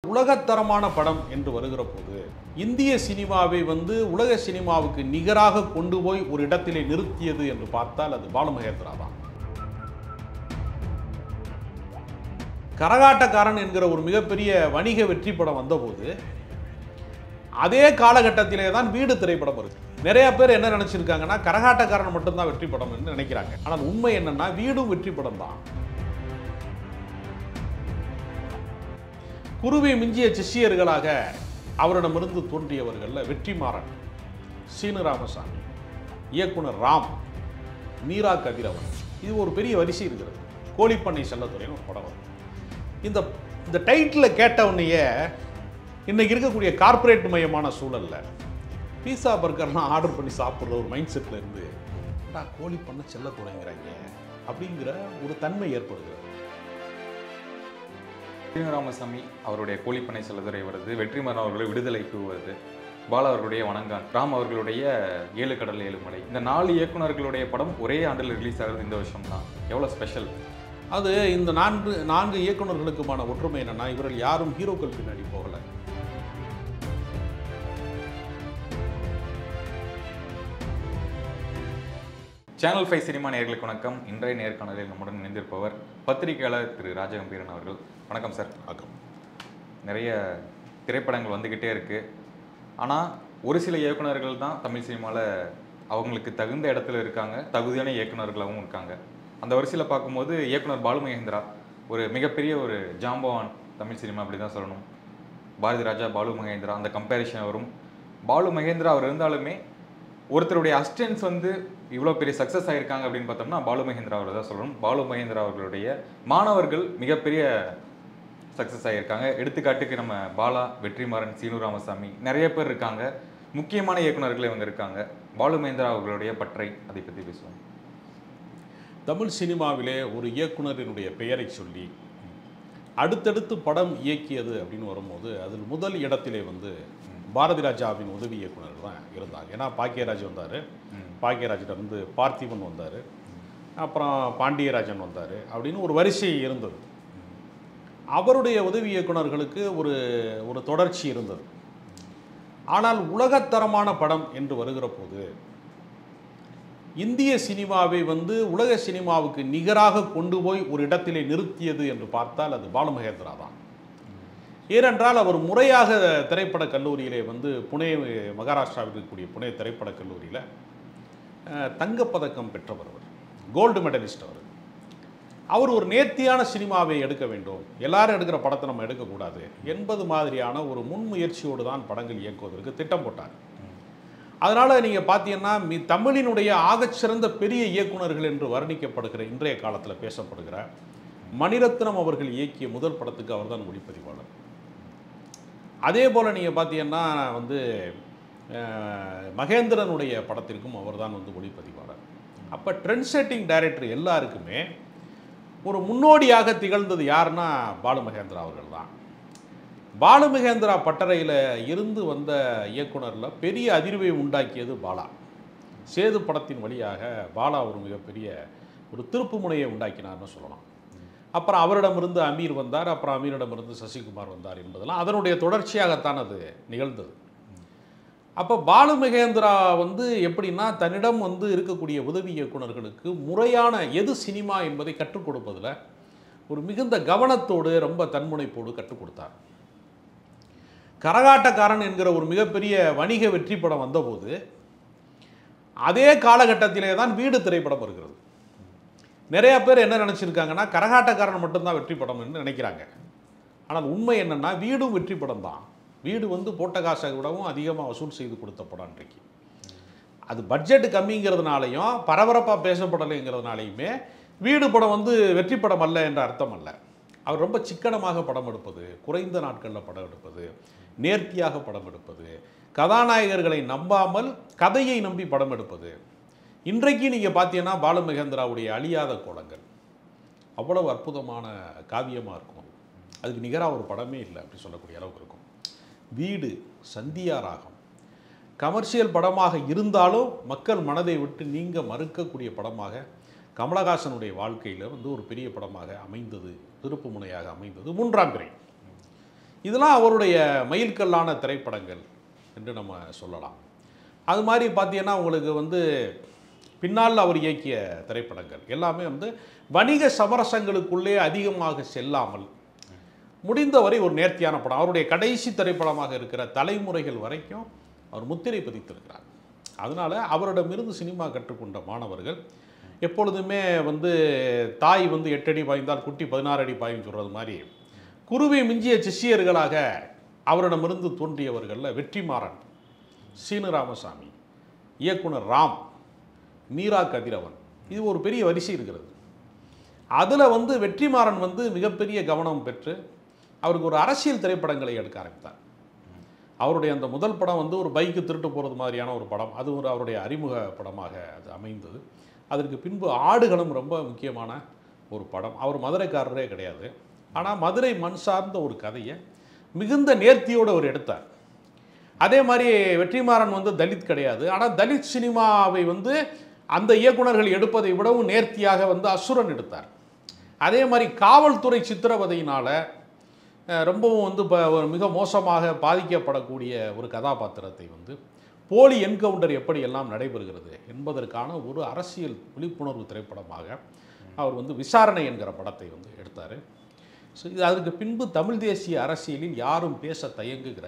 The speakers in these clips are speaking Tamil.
உலகத்தரமான படம் என்று வருகிற போது இந்திய சினிமாவை வந்து உலக சினிமாவுக்கு நிகராக கொண்டு போய் ஒரு இடத்திலே நிறுத்தியது என்று பார்த்தால் அது பாலுமகேந்திரா தான் கரகாட்டக்காரன் என்கிற ஒரு மிகப்பெரிய வணிக வெற்றி படம் வந்தபோது அதே காலகட்டத்திலே தான் வீடு திரைப்படம் வருது நிறைய பேர் என்ன நினைச்சிருக்காங்கன்னா கரகாட்டக்காரன் மட்டும்தான் வெற்றி படம் என்று நினைக்கிறாங்க ஆனால் உண்மை என்னன்னா வீடும் வெற்றி படம் தான் குருவை மிஞ்சிய சிஷ்யர்களாக அவரிடமிருந்து தோன்றியவர்களில் வெற்றிமாறன் சீனு ராமசாமி இயக்குனர் ராம் மீரா கதிரவன் இது ஒரு பெரிய வரிசை இருக்கிறது கோழிப்பண்ணை செல்லத்துறைன்னு ஒரு படம் வரும் இந்த இந்த டைட்டில் கேட்டவுடனேயே இன்னைக்கு இருக்கக்கூடிய கார்ப்பரேட் மயமான சூழல்ல பீஸா பர்கர்லாம் ஆர்டர் பண்ணி சாப்பிட்ற ஒரு மைண்ட் செட்டில் இருந்து "டா, கோழி பண்ண செல்லத்துறைங்கிறாங்க அப்படிங்கிற ஒரு தன்மை ஏற்படுகிறது ஸ்ரீராமசாமி அவருடைய கூலிப்பனை செல்லதுரை வருது வெற்றிமாறன் அவர்களை விடுதலை டூ வருது பாலா அவர்களுடைய வணங்கான் ராம் அவர்களுடைய ஏழு கடல் ஏழு மலை இந்த நாலு இயக்குனர்களுடைய படம் ஒரே ஆண்டில் ரிலீஸ் ஆகுது இந்த வருஷம் தான் எவ்வளோ ஸ்பெஷல் அது இந்த நான்கு நான்கு இயக்குனர்களுக்குமான ஒற்றுமை என்னன்னா இவர்கள் யாரும் ஹீரோக்கள் பின்னாடி போகல சேனல் ஃபைவ் சினிமா நேயர்களுக்கு வணக்கம் இன்றைய நேர்காணலில் நம்முடன் இணைந்திருப்பவர் பத்திரிகையாளர் திரு ராஜகம்பீரன் அவர்கள் வணக்கம் சார் வணக்கம். நிறைய திரைப்படங்கள் வந்துக்கிட்டே இருக்கு ஆனால் ஒரு சில இயக்குனர்கள் தான் தமிழ் சினிமாவில் அவங்களுக்கு தகுந்த இடத்துல இருக்காங்க தகுதியான இயக்குனர்களாகவும் இருக்காங்க அந்த வரிசையில் பார்க்கும்போது இயக்குனர் பாலு மகேந்திரா ஒரு மிகப்பெரிய ஒரு ஜாம்பவான் தமிழ் சினிமா அப்படி தான் சொல்லணும் பாரதி ராஜா பாலு மகேந்திரா அந்த கம்பேரிஷன் வரும் பாலு மகேந்திரா அவர் இருந்தாலுமே ஒருத்தருடைய அசிஸ்டன்ஸ் வந்து இவ்வளோ பெரிய சக்ஸஸ் ஆயிருக்காங்க அப்படின்னு பார்த்தோம்னா பாலு மகேந்திரா அவரை தான் சொல்லணும் பாலு மகேந்திரா அவர்களுடைய மாணவர்கள் மிகப்பெரிய சக்ஸஸ் ஆகியிருக்காங்க எடுத்துக்காட்டுக்கு நம்ம பாலா வெற்றிமாறன் சீனு ராமசாமி நிறைய பேர் இருக்காங்க முக்கியமான இயக்குனர்கள் இவங்க இருக்காங்க பாலு மகேந்திரா அவர்களுடைய பற்றை அதை பற்றி பேசுவோம் தமிழ் சினிமாவிலே ஒரு இயக்குனரினுடைய பெயரை சொல்லி அடுத்தடுத்து படம் இயக்கியது அப்படின்னு வரும்போது அதில் முதல் இடத்திலே வந்து பாரதி ராஜாவின் உதவி இயக்குனர் தான் இருந்தாங்க ஏன்னா பாக்கியராஜ் வந்தார் பாக்கியராஜிட்ட இருந்து பார்த்திபன் வந்தார் அப்புறம் பாண்டியராஜன் வந்தார் அப்படின்னு ஒரு வரிசை இருந்தது அவருடைய உதவி இயக்குனர்களுக்கு ஒரு ஒரு தொடர்ச்சி இருந்தது ஆனால் உலகத்தரமான படம் என்று வருகிற போது இந்திய சினிமாவை வந்து உலக சினிமாவுக்கு நிகராக கொண்டு போய் ஒரு இடத்திலே நிறுத்தியது என்று பார்த்தால் அது பாலுமகேந்திரா தான் ஏனென்றால் அவர் முறையாக திரைப்படக் கல்லூரியிலே வந்து புனே மகாராஷ்டிராவில் இருக்கக்கூடிய புனே திரைப்படக் கல்லூரியில் அஹ், தங்கப்பதக்கம் பெற்றவர் அவர் கோல்டு மெடலிஸ்ட் அவர் அவர் ஒரு நேர்த்தியான சினிமாவை எடுக்க வேண்டும் எல்லாரும் எடுக்கிற படத்தை நம்ம எடுக்கக்கூடாது என்பது மாதிரியான ஒரு முன்முயற்சியோடு தான் படங்கள் இயக்குவதற்கு திட்டம் போட்டார் அதனால் நீங்கள் பார்த்தீங்கன்னா மி தமிழினுடைய ஆகச்சிறந்த பெரிய இயக்குனர்கள் என்று வர்ணிக்கப்படுகிற இன்றைய காலத்தில் பேசப்படுகிற மணிரத்னம் அவர்கள் இயக்கிய முதல் படத்துக்கு அவர்தான் ஒளிப்பதிவாளர் அதே போல் நீங்கள் பார்த்தீங்கன்னா வந்து அஹ், மகேந்திரனுடைய படத்திற்கும் அவர்தான் வந்து ஒளிப்பதிவாளர் அப்போ ட்ரெண்ட் செட்டிங் டைரக்டர் எல்லாருக்குமே ஒரு முன்னோடியாக திகழ்ந்தது யாருன்னா பாலு மகேந்திரா அவர்கள் தான் பாலு மகேந்திரா பட்டறையில் இருந்து வந்த இயக்குனரில் பெரிய அதிர்வை உண்டாக்கியது பாலா சேது படத்தின் வழியாக பாலா ஒரு மிகப்பெரிய ஒரு திருப்பு முனையை உண்டாக்கினார்னு சொல்லலாம் அப்புறம் அவரிடமிருந்து அமீர் வந்தார் அப்புறம் அமீரிடமிருந்து சசிகுமார் வந்தார் என்பதெல்லாம் அதனுடைய தொடர்ச்சியாகத்தான் அது நிகழ்ந்தது அப்போ பாலு மகேந்திரா வந்து எப்படின்னா தன்னிடம் வந்து இருக்கக்கூடிய உதவி இயக்குனர்களுக்கு முறையான எது சினிமா என்பதை கற்றுக் கொடுப்பதில் ஒரு மிகுந்த கவனத்தோடு ரொம்ப தன்முனைப்போடு கற்றுக் கொடுத்தார் கரகாட்டக்காரன் என்கிற ஒரு மிகப்பெரிய வணிக வெற்றி படம் வந்தபோது அதே காலகட்டத்திலே தான் வீடு திரைப்படம் வருகிறது நிறைய பேர் என்ன நினச்சிருக்காங்கன்னா கரகாட்டக்காரன் மட்டும்தான் வெற்றி படம் என்று நினைக்கிறாங்க ஆனால் உண்மை என்னன்னா வீடும் வெற்றி படம் தான் வீடு வந்து போட்ட காசை விடவும் அதிகமாக வசூல் செய்து கொடுத்த படம் இன்றைக்கு அது பட்ஜெட் கம்மிங்கிறதுனாலையும் பரபரப்பாக பேசப்படலைங்கிறதுனாலையுமே வீடு படம் வந்து வெற்றி படம் அல்ல என்ற அர்த்தம் அல்ல அவர் ரொம்ப சிக்கனமாக படம் எடுப்பது குறைந்த நாட்களில் படம் எடுப்பது நேர்த்தியாக படம் எடுப்பது கதாநாயகர்களை நம்பாமல் கதையை நம்பி படம் எடுப்பது இன்றைக்கு நீங்கள் பார்த்தீங்கன்னா பாலு மகேந்திராவுடைய அழியாத கோலங்கள் அவ்வளவு அற்புதமான காவியமாக இருக்கும் அது. அதுக்கு நிகராக ஒரு படமே இல்லை அப்படி சொல்லக்கூடிய அளவுக்கு இருக்கும் வீடு சந்தியா ராகம் கமர்ஷியல் படமாக இருந்தாலும் மக்கள் மனதை விட்டு நீங்க மறுக்கக்கூடிய படமாக கமலஹாசனுடைய வாழ்க்கையில் வந்து ஒரு பெரிய படமாக அமைந்தது திருப்பு முனையாக அமைந்தது மூன்றாம் பிறை இதெல்லாம் அவருடைய மைல்கல்லான திரைப்படங்கள் என்று நம்ம சொல்லலாம் அது மாதிரி பார்த்தீங்கன்னா உங்களுக்கு வந்து பின்னால் அவர் இயக்கிய திரைப்படங்கள் எல்லாமே வந்து வணிக சமரசங்களுக்குள்ளே அதிகமாக செல்லாமல் முடிந்தவரை ஒரு நேர்த்தியான படம் அவருடைய கடைசி திரைப்படமாக இருக்கிற தலைமுறைகள் வரைக்கும் அவர் முத்திரை பதித்திருக்கிறார் அதனால் அவரிடமிருந்து சினிமா கற்றுக்கொண்ட மாணவர்கள் எப்பொழுதுமே வந்து தாய் வந்து எட்டு அடி பாய்ந்தால் குட்டி பதினாறு அடி பாயும் சொல்கிறது மாதிரி குருவை மிஞ்சிய சிஷ்யர்களாக அவரிடமிருந்து தோன்றியவர்களில் வெற்றிமாறன் சீனு ராமசாமி இயக்குனர் ராம் மீரா கதிரவன் இது ஒரு பெரிய வரிசை இருக்கிறது அதில் வந்து வெற்றிமாறன் வந்து மிகப்பெரிய கவனம் பெற்று அவருக்கு ஒரு அரசியல் திரைப்படங்களை எடுக்க ஆரம்பித்தார் அவருடைய அந்த முதல் படம் வந்து ஒரு பைக்கு திருட்டு போகிறது மாதிரியான ஒரு படம் அது ஒரு அவருடைய அறிமுக படமாக அது அமைந்தது அதற்கு பின்பு ஆடுகளும் ரொம்ப முக்கியமான ஒரு படம் அவர் மதுரைக்காரரே கிடையாது ஆனால் மதுரை மண் சார்ந்த ஒரு கதையை மிகுந்த நேர்த்தியோடு அவர் எடுத்தார் அதே மாதிரி வெற்றிமாறன் வந்து தலித் கிடையாது ஆனால் தலித் சினிமாவை வந்து அந்த இயக்குனர்கள் எடுப்பதை விடவும் நேர்த்தியாக வந்து அசுரன் எடுத்தார் அதே மாதிரி காவல்துறை சித்திரவதையினால் அஹ், ரொம்பவும் வந்து இப்போ ஒரு மிக மோசமாக பாதிக்கப்படக்கூடிய ஒரு கதாபாத்திரத்தை வந்து போலி என்கவுண்டர் எப்படி எல்லாம் நடைபெறுகிறது என்பதற்கான ஒரு அரசியல் விழிப்புணர்வு திரைப்படமாக அவர் வந்து விசாரணை என்கிற படத்தை வந்து எடுத்தார் ஸோ இது அதற்கு பின்பு தமிழ் தேசிய அரசியலில் யாரும் பேச தயங்குகிற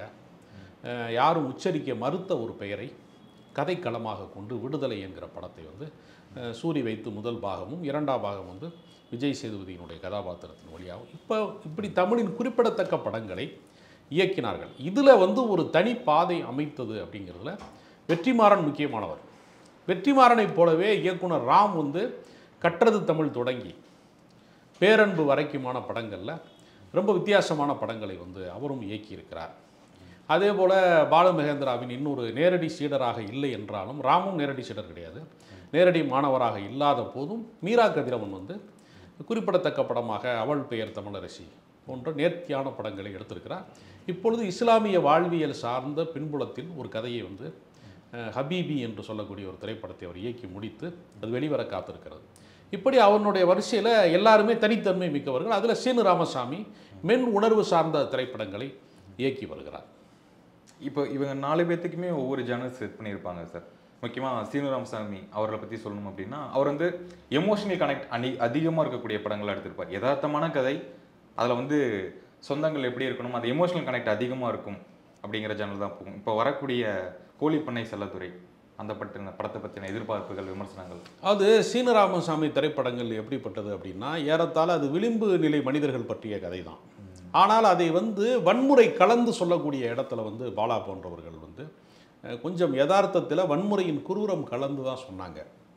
அஹ், யாரும் உச்சரிக்க மறுத்த ஒரு பெயரை கதைக்களமாக கொண்டு விடுதலை என்கிற படத்தை வந்து அஹ், சூரி வைத்து முதல் பாகமும் இரண்டாம் பாகம் வந்து விஜய் சேதுபதியினுடைய கதாபாத்திரத்தின் வழியாகவும் இப்போ இப்படி தமிழின் குறிப்பிடத்தக்க படங்களை இயக்கினார்கள் இதில் வந்து ஒரு தனி பாதை அமைத்தது அப்படிங்கிறதுல வெற்றிமாறன் முக்கியமானவர் வெற்றிமாறனைப் போலவே இயக்குனர் ராம் வந்து கற்றது தமிழ் தொடங்கி பேரன்பு வரைக்குமான படங்களில் ரொம்ப வித்தியாசமான படங்களை வந்து அவரும் இயக்கியிருக்கிறார் அதே போல் பாலுமகேந்திராவின் இன்னொரு நேரடி சீடராக இல்லை என்றாலும் ராமும் நேரடி சீடர் கிடையாது நேரடி மாணவராக இல்லாத போதும் மீரா கதிரவன் வந்து குறிப்பிடத்தக்க படமாக அவள் பெயர் தமிழரசி போன்ற நேர்த்தியான படங்களை எடுத்திருக்கிறார் இப்பொழுது இஸ்லாமிய வாழ்வியல் சார்ந்த பின்புலத்தில் ஒரு கதையை வந்து அஹ், ஹபீபி என்று சொல்லக்கூடிய ஒரு திரைப்படத்தை அவர் இயக்கி முடித்து அது வெளிவர காத்திருக்கிறது இப்படி அவனுடைய வரிசையில் எல்லாருமே தனித்தன்மை மிக்கவர்கள் அதில் சீனு ராமசாமி மென் உணர்வு சார்ந்த திரைப்படங்களை இயக்கி வருகிறார் இப்போ இவங்க நாலு பேர்த்துக்குமே ஒவ்வொரு ஜேனல் செட் பண்ணியிருப்பாங்க சார் முக்கியமாக சீனுராமசாமி அவரை பற்றி சொல்லணும் அப்படின்னா அவர் வந்து எமோஷனல் கனெக்ட் அனி அதிகமாக இருக்கக்கூடிய படங்களை எடுத்திருப்பார் யதார்த்தமான கதை அதில் வந்து சொந்தங்கள் எப்படி இருக்கணும் அது எமோஷனல் கனெக்ட் அதிகமாக இருக்கும் அப்படிங்கிற ஜேனல் தான் போகும் இப்போ வரக்கூடிய கோழிப்பண்ணை செல்லத்துறை அந்த பற்றின படத்தை பற்றின எதிர்பார்ப்புகள் விமர்சனங்கள் அது சீனு ராமசாமி திரைப்படங்கள் எப்படிப்பட்டது அப்படின்னா ஏறத்தாழ அது விளிம்பு நிலை மனிதர்கள் பற்றிய கதை தான் ஆனால் அதை வந்து வன்முறை கலந்து சொல்லக்கூடிய இடத்துல வந்து பாலா போன்றவர்கள் வந்து அஹ், கொஞ்சம் யதார்த்தத்தில் வன்முறையின் குரூரம் கலந்து தான் சொன்னாங்க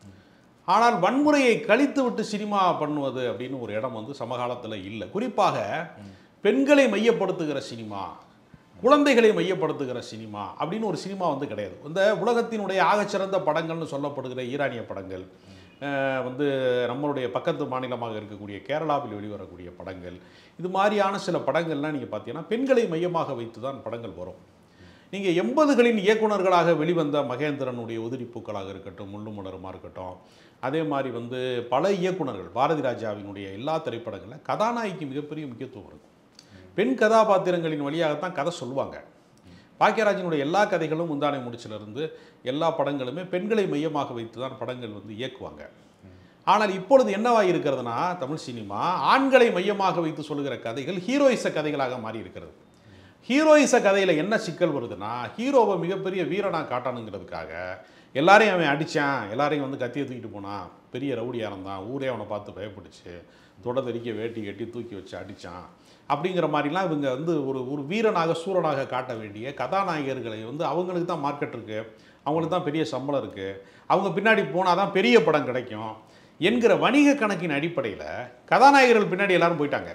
ஆனால் வன்முறையை கழித்து விட்டு சினிமா பண்ணுவது அப்படின்னு ஒரு இடம் வந்து சமகாலத்தில் இல்லை குறிப்பாக பெண்களை மையப்படுத்துகிற சினிமா குழந்தைகளை மையப்படுத்துகிற சினிமா அப்படின்னு ஒரு சினிமா வந்து கிடையாது இந்த உலகத்தினுடைய ஆகச்சிறந்த படங்கள்னு சொல்லப்படுகிற ஈரானிய படங்கள் அஹ், வந்து நம்மளுடைய பக்கத்து மாநிலமாக இருக்கக்கூடிய கேரளாவில் வெளிவரக்கூடிய படங்கள் இது மாதிரியான சில படங்கள்லாம் நீங்கள் பார்த்தீங்கன்னா பெண்களை மையமாக வைத்து தான் படங்கள் வரும் நீங்கள் எண்பதுகளின் இயக்குனர்களாக வெளிவந்த மகேந்திரனுடைய உதிரிப்பூக்களாக இருக்கட்டும் முள்ளும் மலருமா இருக்கட்டும் அதே மாதிரி வந்து பல இயக்குனர்கள் பாரதி ராஜாவினுடைய எல்லா திரைப்படங்களில் கதாநாயகிக்கு மிகப்பெரிய முக்கியத்துவம் இருக்கும் பெண் கதாபாத்திரங்களின் வழியாகத்தான் கதை சொல்லுவாங்க பாக்கியராஜனுடைய எல்லா கதைகளும் முந்தானை முடிச்சிலிருந்து எல்லா படங்களுமே பெண்களை மையமாக வைத்து தான் படங்கள் வந்து இயக்குவாங்க ஆனால் இப்பொழுது என்னவாக இருக்கிறதுனா தமிழ் சினிமா ஆண்களை மையமாக வைத்து சொல்லுகிற கதைகள் ஹீரோயிச கதைகளாக மாறி இருக்கிறது ஹீரோயிச கதையில் என்ன சிக்கல் வருதுன்னா ஹீரோவை மிகப்பெரிய வீரனாக காட்டணுங்கிறதுக்காக எல்லாரையும் அவன் அடித்தான் எல்லாரையும் வந்து கத்தியை தூக்கிட்டு போனான் பெரிய ரவுடியாக இருந்தான் ஊரே அவனை பார்த்து பயப்படுச்சு தொடர்ந்தறிக்க வேட்டி கட்டி தூக்கி வச்சு அடித்தான் அப்படிங்கிற மாதிரிலாம் இவங்க வந்து ஒரு ஒரு வீரனாக சூரனாக காட்ட வேண்டிய கதாநாயகர்களை வந்து அவங்களுக்கு தான் மார்க்கெட் இருக்குது அவங்களுக்கு தான் பெரிய சம்பளம் இருக்குது அவங்க பின்னாடி போனால் தான் பெரிய படம் கிடைக்கும் என்கிற வணிக கணக்கின் அடிப்படையில் கதாநாயகர்கள் பின்னாடி எல்லாரும் போயிட்டாங்க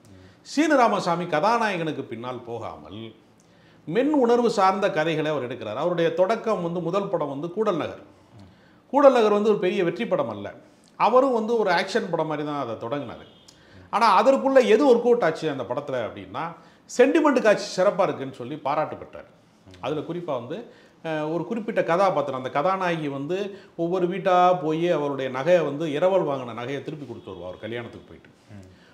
சீனு ராமசாமி கதாநாயகனுக்கு பின்னால் போகாமல் மென் உணர்வு சார்ந்த கதைகளை அவர் எடுக்கிறார் அவருடைய தொடக்கம் வந்து முதல் படம் வந்து கூடல் நகர் கூடல் நகர் வந்து ஒரு பெரிய வெற்றி படம் அல்ல அவரும் வந்து ஒரு ஆக்ஷன் படம் மாதிரி தான் அதை தொடங்கினார் ஆனால் அதற்குள்ளே எது ஒர்க் அவுட் ஆச்சு அந்த படத்தில் அப்படின்னா சென்டிமெண்ட் காட்சி சிறப்பாக இருக்குன்னு சொல்லி பாராட்டு பெற்றார் அதில் குறிப்பாக வந்து அஹ், ஒரு குறிப்பிட்ட கதாபாத்திரம் அந்த கதாநாயகி வந்து ஒவ்வொரு வீட்டாக போய் அவருடைய நகையை வந்து இரவல் வாங்கின நகையை திருப்பி கொடுத்து வருவா அவர் கல்யாணத்துக்கு போயிட்டு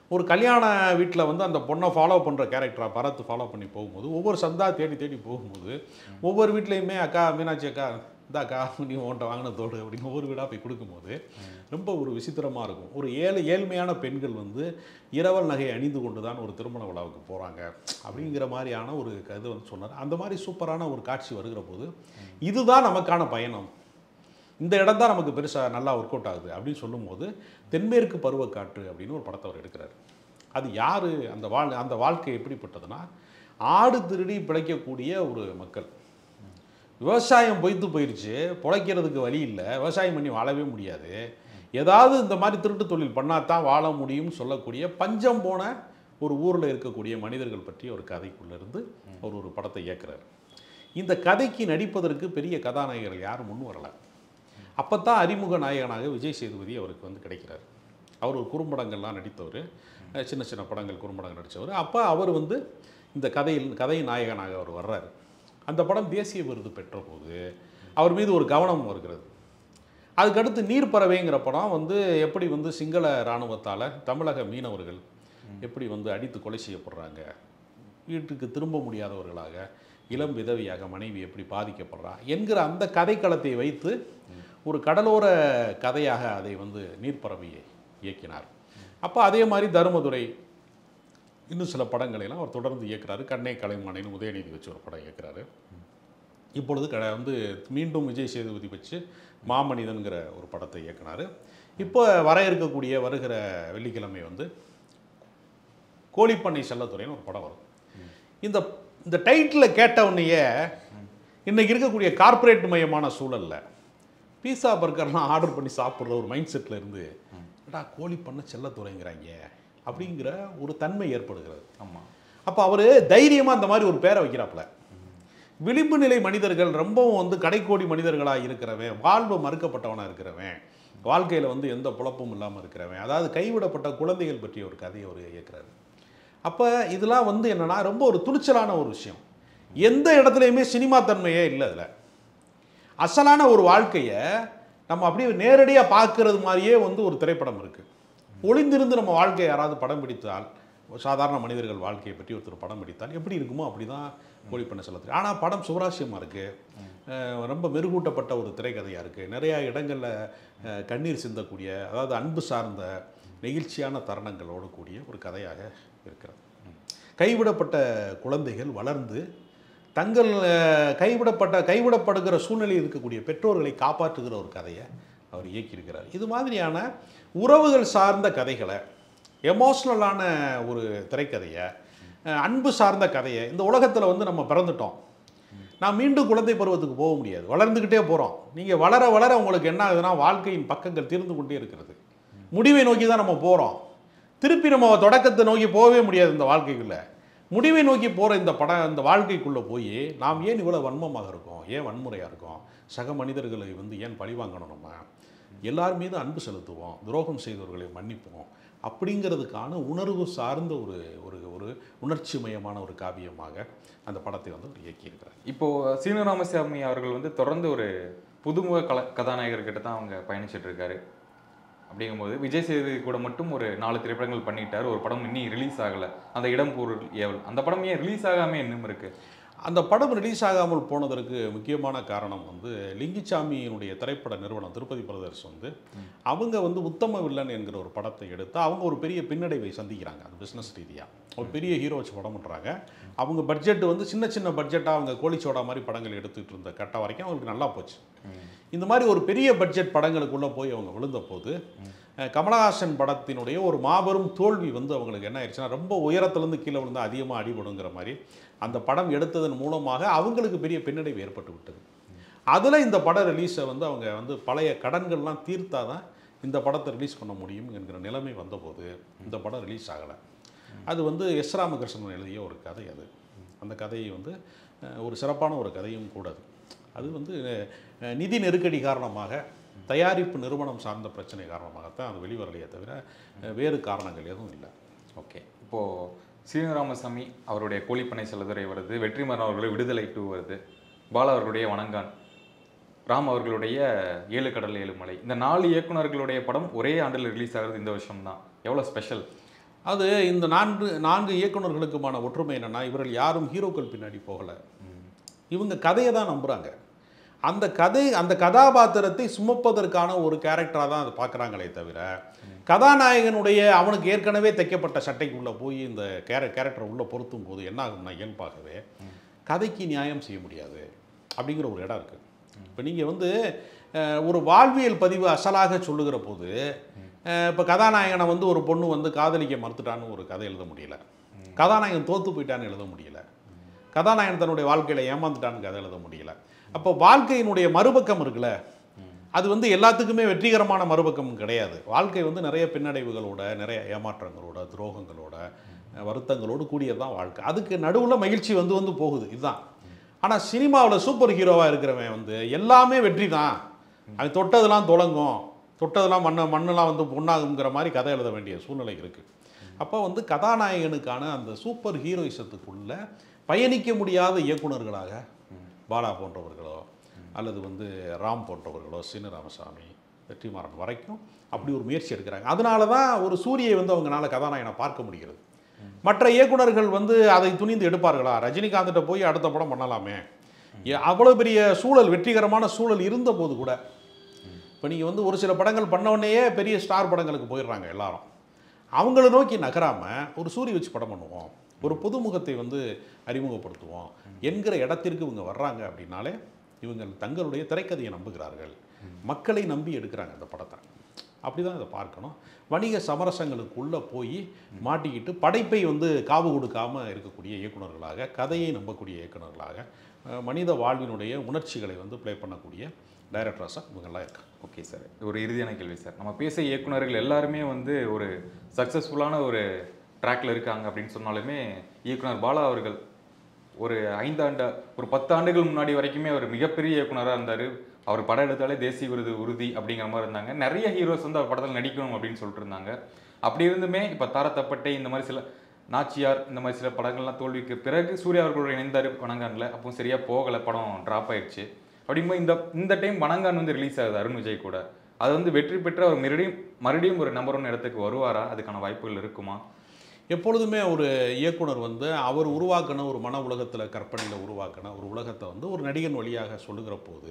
ஒரு கல்யாண வீட்டில் வந்து அந்த பொண்ணை ஃபாலோ பண்ணுற கேரக்டராக பரத் ஃபாலோ பண்ணி போகும்போது ஒவ்வொரு சந்தா தேடி தேடி போகும்போது ஒவ்வொரு வீட்லேயுமே அக்கா மீனாட்சி அக்கா இந்தாக்கா நீ உன்ட்ட வாங்கின தோடு அப்படின்னு ஒவ்வொரு வீடாக போய் கொடுக்கும்போது ரொம்ப ஒரு விசித்திரமாக இருக்கும் ஒரு ஏழை ஏழ்மையான பெண்கள் வந்து இரவல் நகை அணிந்து கொண்டு தான் ஒரு திருமண விழாவுக்கு போகிறாங்க அப்படிங்கிற மாதிரியான ஒரு க- இது வந்து சொன்னார் அந்த மாதிரி சூப்பரான ஒரு காட்சி வருகிற போது இதுதான் நமக்கான பயணம் இந்த இடம் தான் நமக்கு பெருசாக நல்லா ஒர்க் அவுட் ஆகுது அப்படின்னு சொல்லும்போது தென்மேற்கு பருவக்காற்று அப்படின்னு ஒரு படத்தை அவர் எடுக்கிறார் அது யார் அந்த வாழ் அந்த வாழ்க்கை எப்படிப்பட்டதுன்னா ஆடு திருடி பிழைக்கக்கூடிய ஒரு மக்கள் விவசாயம் பொய்த்து போயிடுச்சு பிழைக்கிறதுக்கு வழி இல்லை விவசாயம் பண்ணி வாழவே முடியாது ஏதாவது இந்த மாதிரி திருட்டு தொழில் பண்ணால் தான் வாழ முடியும்னு சொல்லக்கூடிய பஞ்சம் போன ஒரு ஊரில் இருக்கக்கூடிய மனிதர்கள் பற்றிய ஒரு கதைக்குள்ளேருந்து அவர் ஒரு படத்தை இயக்குறார் இந்த கதைக்கு நடிப்பதற்கு பெரிய கதாநாயகர்கள் யாரும் முன் வரல அப்போ தான் அறிமுக நாயகனாக விஜய் சேதுபதி அவருக்கு வந்து கிடைக்கிறார் அவர் ஒரு குறும்படங்கள்லாம் நடித்தவர் அஹ் சின்ன சின்ன படங்கள் குறும்படங்கள் நடித்தவர் அப்போ அவர் வந்து இந்த கதையில் கதை நாயகனாக அவர் வர்றாரு அந்த படம் தேசிய விருது பெற்ற போது அவர் மீது ஒரு கவனம் வருகிறது அதுக்கடுத்து நீர்ப்பறவைங்கிற படம் வந்து எப்படி வந்து சிங்கள இராணுவத்தால் தமிழக மீனவர்கள் எப்படி வந்து அடித்து கொலை செய்யப்படுறாங்க வீட்டுக்கு திரும்ப முடியாதவர்களாக இளம் விதவியாக மனைவி எப்படி பாதிக்கப்படுறா என்கிற அந்த கதைக்களத்தை வைத்து ஒரு கடலோர கதையாக அதை வந்து நீர்ப்பறவையை இயக்கினார் அப்போ அதே மாதிரி தருமதுரை இன்னும் சில படங்களை எல்லாம் அவர் தொடர்ந்து இயக்குறாரு கண்ணை கலைமானின்னு உதயநிதி வச்சு ஒரு படம் இயக்குறாரு இப்பொழுது க வந்து மீண்டும் விஜய் சேதுபதி வச்சு மாமனிதன்கிற ஒரு படத்தை இயக்குனார் இப்போ வர இருக்கக்கூடிய வருகிற வெள்ளிக்கிழமை வந்து கோழிப்பண்ணை செல்லத்துறைன்னு ஒரு படம் வரும் இந்த இந்த டைட்டில் கேட்டவுடனேயே இன்னைக்கு இருக்கக்கூடிய கார்ப்பரேட் மயமான சூழல்ல பீஸா பர்கர்லாம் ஆர்டர் பண்ணி சாப்பிட்ற ஒரு மைண்ட் செட்டில் இருந்து ஏடா கோழி பண்ண செல்லத்துறைங்கிறாங்க அப்படிங்கிற ஒரு தன்மை ஏற்படுகிறது ஆமாம் அப்போ அவர் தைரியமாக அந்த மாதிரி ஒரு பேரை வைக்கிறாப்புல விளிம்பு நிலை மனிதர்கள் ரொம்பவும் வந்து கடைக்கோடி மனிதர்களாக இருக்கிறவன் வாழ்வு மறுக்கப்பட்டவனாக இருக்கிறவன் வாழ்க்கையில் வந்து எந்த குழப்பமும் இல்லாமல் இருக்கிறவன் அதாவது கைவிடப்பட்ட குழந்தைகள் பற்றிய ஒரு கதையை அவர் இயக்குறாரு அப்போ இதெல்லாம் வந்து என்னன்னா ரொம்ப ஒரு துணிச்சலான ஒரு விஷயம் எந்த இடத்துலையுமே சினிமா தன்மையே இல்லை அதில் அசலான ஒரு வாழ்க்கையை நம்ம அப்படியே நேரடியாக பார்க்கறது மாதிரியே வந்து ஒரு திரைப்படம் இருக்குது ஒளிந்திருந்து நம்ம வாழ்க்கையை யாராவது படம் பிடித்தால் ஒரு சாதாரண மனிதர்கள் வாழ்க்கையை பற்றி ஒருத்தர் படம் பிடித்தால் எப்படி இருக்குமோ அப்படி தான் கோழிப்பண்ண செல்லத்துறை ஆனால் படம் சுவராசியமாக இருக்குது ரொம்ப மெருகூட்டப்பட்ட ஒரு திரைக்கதையாக இருக்குது நிறையா இடங்களில் அஹ், கண்ணீர் சிந்தக்கூடிய அதாவது அன்பு சார்ந்த நெகிழ்ச்சியான தருணங்களோடு கூடிய ஒரு கதையாக இருக்கிறது கைவிடப்பட்ட குழந்தைகள் வளர்ந்து தங்கள் அஹ், கைவிடப்பட்ட கைவிடப்படுகிற சூழ்நிலையில் இருக்கக்கூடிய பெற்றோர்களை காப்பாற்றுகிற ஒரு கதையை அவர் இயக்கியிருக்கிறார் இது மாதிரியான உறவுகள் சார்ந்த கதைகளை எமோஷ்னலான ஒரு திரைக்கதையை அஹ், அன்பு சார்ந்த கதையை இந்த உலகத்தில் வந்து நம்ம பிறந்துட்டோம் நான் மீண்டும் குழந்தை பருவத்துக்கு போக முடியாது வளர்ந்துக்கிட்டே போகிறோம் நீங்கள் வளர வளர உங்களுக்கு என்ன ஆகுதுன்னா வாழ்க்கையின் பக்கங்கள் தீர்ந்து கொண்டே இருக்கிறது முடிவை நோக்கி தான் நம்ம போகிறோம் திருப்பி நம்ம தொடக்கத்தை நோக்கி போகவே முடியாது இந்த வாழ்க்கைக்குள்ள முடிவை நோக்கி போகிற இந்த படம் இந்த வாழ்க்கைக்குள்ளே போய் நாம் ஏன் இவ்வளோ வன்மமாக இருக்கோம் ஏன் வன்முறையாக இருக்கோம் சக மனிதர்களை வந்து ஏன் பழிவாங்கணும் நம்ம எல்லார் மீது அன்பு செலுத்துவோம் துரோகம் செய்தவர்களை மன்னிப்போம் அப்படிங்கிறதுக்கான உணர்வு சார்ந்த ஒரு ஒரு ஒரு உணர்ச்சிமயமான ஒரு காவியமாக அந்த படத்தை வந்து அவர் இயக்கியிருக்கிறார் இப்போ சீனு ராமசாமி அவர்கள் வந்து தொடர்ந்து ஒரு புதுமுக கல கதாநாயகர்கிட்ட தான் அவங்க பயணிச்சிட்டு இருக்காரு அப்படிங்கும்போது விஜய் சேதுபதி கூட மட்டும் ஒரு நாலு திரைப்படங்கள் பண்ணிட்டாரு ஒரு படம் இன்னும் ரிலீஸ் ஆகல அந்த இடம் பொருள் ஏவல் அந்த படம் ஏன் ரிலீஸ் ஆகாம இன்னும் இருக்கு அந்த படம் ரிலீஸ் ஆகாமல் போனதற்கு முக்கியமான காரணம் வந்து லிங்கிச்சாமியினுடைய திரைப்பட நிறுவனம் திருப்பதி பிரதர்ஸ் வந்து அவங்க வந்து உத்தம வில்லன் என்கிற ஒரு படத்தை எடுத்து அவங்க ஒரு பெரிய பின்னடைவை சந்திக்கிறாங்க அது பிஸ்னஸ் ரீதியாக ஒரு பெரிய ஹீரோ வச்சு படம் பண்ணுறாங்க அவங்க பட்ஜெட் வந்து சின்ன சின்ன பட்ஜெட்டாக அவங்க கோழிச்சோடா மாதிரி படங்கள் எடுத்துகிட்டு இருந்த கட்ட வரைக்கும் அவங்களுக்கு நல்லா போச்சு இந்த மாதிரி ஒரு பெரிய பட்ஜெட் படங்களுக்குள்ளே போய் அவங்க விழுந்த போது அஹ், கமலஹாசன் படத்தினுடைய ஒரு மாபெரும் தோல்வி வந்து அவங்களுக்கு என்ன ஆயிடுச்சுன்னா ரொம்ப உயரத்துலேருந்து கீழே விழுந்தா அதிகமாக அடிபடுங்கிற மாதிரி அந்த படம் எடுத்ததன் மூலமாக அவங்களுக்கு பெரிய பின்னடைவு ஏற்பட்டு விட்டது அதில் இந்த பட ரிலீஸை வந்து அவங்க வந்து பழைய கடன்கள்லாம் தீர்த்தா தான் இந்த படத்தை ரிலீஸ் பண்ண முடியும் என்கிற நிலைமை வந்தபோது இந்த படம் ரிலீஸ் ஆகலை அது வந்து எஸ் ராமகிருஷ்ணன் எழுதிய ஒரு கதை அது அந்த கதையை வந்து அஹ், ஒரு சிறப்பான ஒரு கதையும் கூட அது அது வந்து அஹ், நிதி நெருக்கடி காரணமாக தயாரிப்பு நிறுவனம் சார்ந்த பிரச்சனை காரணமாகத்தான் அது வெளிவரலையே தவிர அஹ், வேறு காரணங்கள் எதுவும் இல்லை ஓகே இப்போ சீனு ராமசாமி அவருடைய கோழிப்பனை செல்லதுரை வருது வெற்றிமாறன் அவர்களுடைய விடுதலை டூ வருது பாலா அவர்களுடைய வணங்கான் ராம் அவர்களுடைய ஏழு கடல் ஏழு மலை இந்த நாலு இயக்குனர்களுடைய படம் ஒரே ஆண்டில் ரிலீஸ் ஆகிறது இந்த வருஷம் தான் எவ்வளோ ஸ்பெஷல் அது இந்த நான்கு நான்கு இயக்குனர்களுக்குமான ஒற்றுமை என்னன்னா இவர்கள் யாரும் ஹீரோக்கள் பின்னாடி போகலை இவங்க கதையை தான் நம்புகிறாங்க அந்த கதை அந்த கதாபாத்திரத்தை சுமப்பதற்கான ஒரு கேரக்டராக தான் அதை பார்க்குறாங்களே தவிர கதாநாயகனுடைய அவனுக்கு ஏற்கனவே தைக்கப்பட்ட சட்டைக்குள்ளே போய் இந்த கேர கேரக்டரை உள்ளே பொருத்தும் போது என்ன ஆகும்னா இயல்பாகவே கதைக்கு நியாயம் செய்ய முடியாது அப்படிங்கிற ஒரு இடம் இருக்குது இப்போ நீங்கள் வந்து அஹ், ஒரு வாழ்வியல் பதிவு அசலாக சொல்லுகிற போது இப்போ கதாநாயகனை வந்து ஒரு பொண்ணு வந்து காதலிக்க மறுத்துட்டான்னு ஒரு கதை எழுத முடியல கதாநாயகன் தோத்து போயிட்டான்னு எழுத முடியல கதாநாயகன் தன்னுடைய வாழ்க்கையில் ஏமாந்துட்டான்னு கதை எழுத முடியல அப்போ வாழ்க்கையினுடைய மறுபக்கம் இருக்குல்ல அது வந்து எல்லாத்துக்குமே வெற்றிகரமான மறுபக்கம் கிடையாது வாழ்க்கை வந்து நிறைய பின்னடைவுகளோட நிறைய ஏமாற்றங்களோட துரோகங்களோட அஹ், வருத்தங்களோடு கூடியது தான் வாழ்க்கை அதுக்கு நடுவில் மகிழ்ச்சி வந்து வந்து போகுது இதுதான் ஆனால் சினிமாவில் சூப்பர் ஹீரோவாக இருக்கிறவன் வந்து எல்லாமே வெற்றி தான் அவன் தொட்டதெல்லாம் தொடங்கும் தொட்டதெல்லாம் மண்ணை மண்ணெல்லாம் வந்து பொண்ணாகுங்கிற மாதிரி கதை எழுத வேண்டிய சூழ்நிலை இருக்குது அப்போ வந்து கதாநாயகனுக்கான அந்த சூப்பர் ஹீரோயிசத்துக்குள்ள பயணிக்க முடியாத இயக்குனர்களாக பாலா போன்றவர்களோ அல்லது வந்து ராம் போன்றவர்களோ சீனு ராமசாமி வெற்றிமாறன் வரைக்கும் அப்படி ஒரு முயற்சி எடுக்கிறாங்க அதனால தான் ஒரு சூரியை வந்து அவங்களால கதாநாயகனை பார்க்க முடிகிறது மற்ற இயக்குனர்கள் வந்து அதை துணிந்து எடுப்பார்களா ரஜினிகாந்த்கிட்ட போய் அடுத்த படம் பண்ணலாமே ஏ- அவ்வளவு பெரிய சூழல் வெற்றிகரமான சூழல் இருந்த போது கூட இப்போ நீங்கள் வந்து ஒரு சில படங்கள் பண்ண உடனேயே பெரிய ஸ்டார் படங்களுக்கு போயிடுறாங்க எல்லாரும் அவங்கள நோக்கி நகராமல் ஒரு சூரிய வச்சு படம் பண்ணுவோம் ஒரு புதுமுகத்தை வந்து அறிமுகப்படுத்துவோம் என்கிற இடத்திற்கு இவங்க வர்றாங்க அப்படின்னாலே இவங்க தங்களுடைய திரைக்கதையை நம்புகிறார்கள் மக்களை நம்பி எடுக்கிறாங்க அந்த படத்தை அப்படி தான் இதை பார்க்கணும் வணிக சமரசங்களுக்குள்ளே போய் மாட்டிக்கிட்டு படைப்பை வந்து காவு கொடுக்காம இருக்கக்கூடிய இயக்குனர்களாக கதையை நம்பக்கூடிய இயக்குனர்களாக அஹ், மனித வாழ்வினுடைய உணர்ச்சிகளை வந்து ப்ளே பண்ணக்கூடிய டைரக்டர்ஸாக இவங்கெல்லாம் இருக்காங்க ஓகே சார் ஒரு இறுதியான கேள்வி சார் நம்ம பேச இயக்குனர்கள் எல்லாருமே வந்து ஒரு சக்ஸஸ்ஃபுல்லான ஒரு ட்ராக்ல இருக்காங்க அப்படின்னு சொன்னாலுமே இயக்குனர் பாலா அவர்கள் ஒரு ஐந்தாண்டு ஒரு பத்து ஆண்டுகள் முன்னாடி வரைக்குமே அவர் மிகப்பெரிய இயக்குனராக இருந்தார் அவர் படம் எடுத்தாலே தேசிய விருது உறுதி அப்படிங்கிற மாதிரி இருந்தாங்க நிறைய ஹீரோஸ் வந்து அவர் படத்தில் நடிக்கணும் அப்படின்னு சொல்லிட்டு இருந்தாங்க அப்படி இருந்துமே இப்போ தாரத்தப்பட்டை இந்த மாதிரி சில நாச்சியார் இந்த மாதிரி சில படங்கள்லாம் தோல்விக்கு பிறகு சூர்யா அவர்களோட இணைந்தார் வணங்கான்ல அப்போ சரியா போகலை படம் ட்ராப் ஆயிடுச்சு அப்படிங்கும்போது இந்த இந்த டைம் வணங்கான் வந்து ரிலீஸ் ஆகுது அருண் விஜய் கூட அது வந்து வெற்றி பெற்று அவர் மறுபடியும் மறுபடியும் ஒரு நம்பர் ஒன் இடத்துக்கு வருவாரா அதுக்கான வாய்ப்புகள் இருக்குமா எப்பொழுதுமே ஒரு இயக்குனர் வந்து அவர் உருவாக்கின ஒரு மன உலகத்தில் கற்பனையில் உருவாக்கின ஒரு உலகத்தை வந்து ஒரு நடிகன் வழியாக சொல்லுகிற போது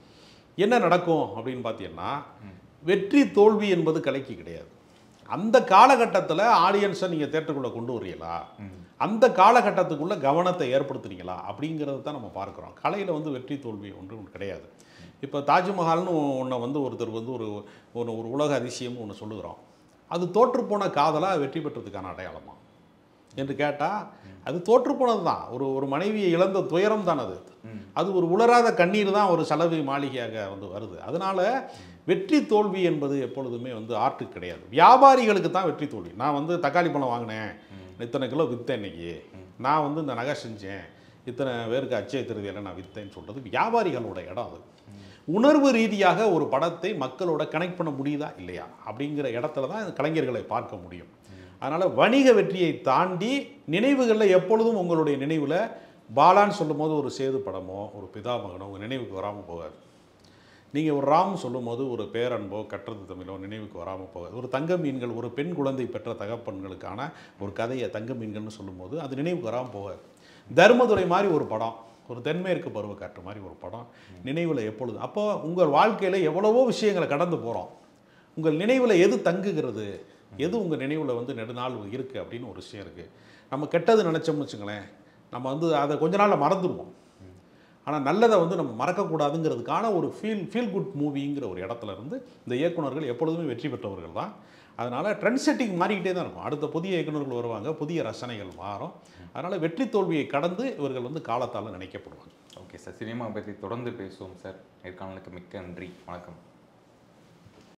என்ன நடக்கும் அப்படின்னு பார்த்தீங்கன்னா வெற்றி தோல்வி என்பது கலைக்கு கிடையாது அந்த காலகட்டத்தில் ஆடியன்ஸை நீங்கள் தேட்டருக்குள்ளே கொண்டு வரீங்களா அந்த காலகட்டத்துக்குள்ள கவனத்தை ஏற்படுத்துறீங்களா அப்படிங்கிறத தான் நம்ம பார்க்குறோம் கலையில் வந்து வெற்றி தோல்வி ஒன்றும் கிடையாது இப்போ தாஜ்மஹால்னு ஒன்றை வந்து ஒருத்தர் வந்து ஒரு ஒரு ஒரு உலக அதிசயம்னு ஒன்று சொல்லுகிறோம் அது தோற்றுப்போன காதலாக வெற்றி பெற்றதுக்கான அடையாளமா என்று கேட்டால் அது தோற்றுப்போனது தான் ஒரு ஒரு மனைவியை இழந்த துயரம் தான் அது அது ஒரு உலராத கண்ணீர் தான் ஒரு சலவை மாளிகையாக வந்து வருது அதனால வெற்றி தோல்வி என்பது எப்பொழுதுமே வந்து ஆர்ட்டு கிடையாது வியாபாரிகளுக்கு தான் வெற்றி தோல்வி நான் வந்து தக்காளி பழம் வாங்கினேன் இத்தனை கிலோ விற்றேன் இன்னைக்கு நான் வந்து இந்த நகை செஞ்சேன் இத்தனை பேருக்கு அச்சய திருதியில் நான் விற்றேன்னு சொல்கிறது வியாபாரிகளோட இடம் அது உணர்வு ரீதியாக ஒரு படத்தை மக்களோட கனெக்ட் பண்ண முடியுதா இல்லையா அப்படிங்கிற இடத்துல தான் இந்த கலைஞர்களை பார்க்க முடியும் அதனால் வணிக வெற்றியை தாண்டி நினைவுகளில் எப்பொழுதும் உங்களுடைய நினைவில் பாலான்னு சொல்லும்போது ஒரு சேது படமோ ஒரு பிதாமகனோ உங்கள் நினைவுக்கு வராமல் போகாது நீங்கள் ஒரு ராம் சொல்லும்போது ஒரு பேரன்போ கற்றது தமிழோ நினைவுக்கு வராமல் போகாது ஒரு தங்க மீன்கள் ஒரு பெண் குழந்தை பெற்ற தகப்பன்களுக்கான ஒரு கதையை தங்க மீன்கள்னு சொல்லும்போது அது நினைவுக்கு வராமல் போகாது தர்மதுரை மாதிரி ஒரு படம் ஒரு தென்மேற்கு பருவக்காற்று மாதிரி ஒரு படம் நினைவில் எப்பொழுது அப்போ உங்கள் வாழ்க்கையில் எவ்வளவோ விஷயங்களை கடந்து போகிறோம் உங்கள் நினைவில் எது தங்குகிறது எது உங்கள் நினைவில் வந்து நெடுநாள் இருக்குது அப்படின்னு ஒரு விஷயம் இருக்குது நம்ம கெட்டது நினச்சோம்னு வச்சுங்களேன் நம்ம வந்து அதை கொஞ்ச நாளில் மறந்துடுவோம் ஆனால் நல்லதை வந்து நம்ம மறக்கக்கூடாதுங்கிறதுக்கான ஒரு ஃபீல் ஃபீல் குட் மூவிங்கிற ஒரு இடத்துல இருந்து இந்த இயக்குனர்கள் எப்பொழுதுமே வெற்றி பெற்றவர்கள் தான் அதனால் ட்ரெண்ட் செட்டிங் மாறிக்கிட்டே தான் இருக்கும் அடுத்த புதிய இயக்குனர்கள் வருவாங்க புதிய ரசனைகள் மாறும் அதனால் வெற்றி தோல்வியை கடந்து இவர்கள் வந்து காலத்தால் நினைக்கப்படுவாங்க ஓகே சார் சினிமா பற்றி தொடர்ந்து பேசுவோம் சார் நேர்காணலுக்கு மிக்க நன்றி வணக்கம்